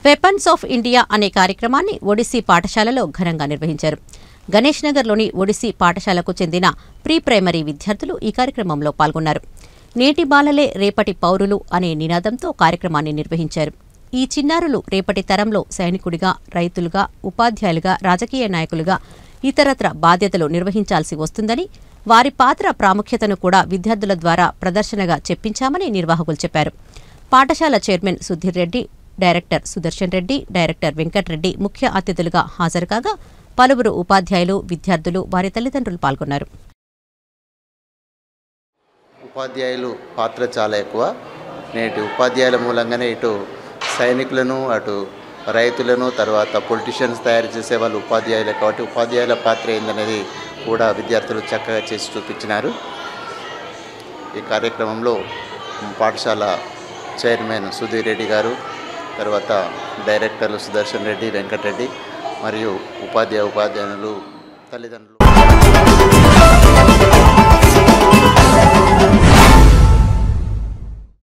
weapons of India అనే కార్యక్రమాన్ని ఒడిస్సీ పాఠశాలలో ఘనంగా నిర్వహించారు గణేష్ నగర్లోని ఒడిస్సీ పాఠశాలకు చెందిన ప్రీ ప్రైమరీ విద్యార్థులు ఈ కార్యక్రమంలో పాల్గొన్నారు నేటి బాలలే రేపటి పౌరులు అనే నినాదంతో కార్యక్రమాన్ని నిర్వహించారు ఈ చిన్నారులు రేపటి తరంలో సైనికుడిగా రైతులుగా ఉపాధ్యాయులుగా రాజకీయ నాయకులుగా ఇతరత్ర బాధ్యతలు నిర్వహించాల్సి వస్తుందని వారి పాత్ర ప్రాముఖ్యతను కూడా విద్యార్థుల ద్వారా ప్రదర్శనగా చెప్పించామని నిర్వాహకులు చెప్పారు పాఠశాల chairman Sudheer Reddy director Sudarshan Reddy director Venkat Reddy ముఖ్య అతిథులుగా హాజరుకాగా పలువురు ఉపాధ్యాయులు విద్యార్థులు వారి తల్లిదండ్రులు పాల్గొన్నారు ఉపాధ్యాయులు పాత్ర చాలా ఎక్కువ నేటి ఉపాధ్యాయుల మూలంగానే ఇటు సైనికులను అటు రైతులను తర్వాత పొలిటీషియన్స్ తయారు చేసే వాళ్ళు ఉపాధ్యాయులే కాబట్టి ఉపాధ్యాయుల పాత్ర ఏందనేది కూడా విద్యార్థులు చక్కగా చేసి చూపించినారు ఈ కార్యక్రమంలో పాఠశాల చైర్మన్ సుధీర్ రెడ్డి గారు తర్వాత డైరెక్టర్లు సుదర్శన్ రెడ్డి వెంకటరెడ్డి మరియు ఉపాధ్యాయ ఉపాధ్యాయులు తల్లిదండ్రులు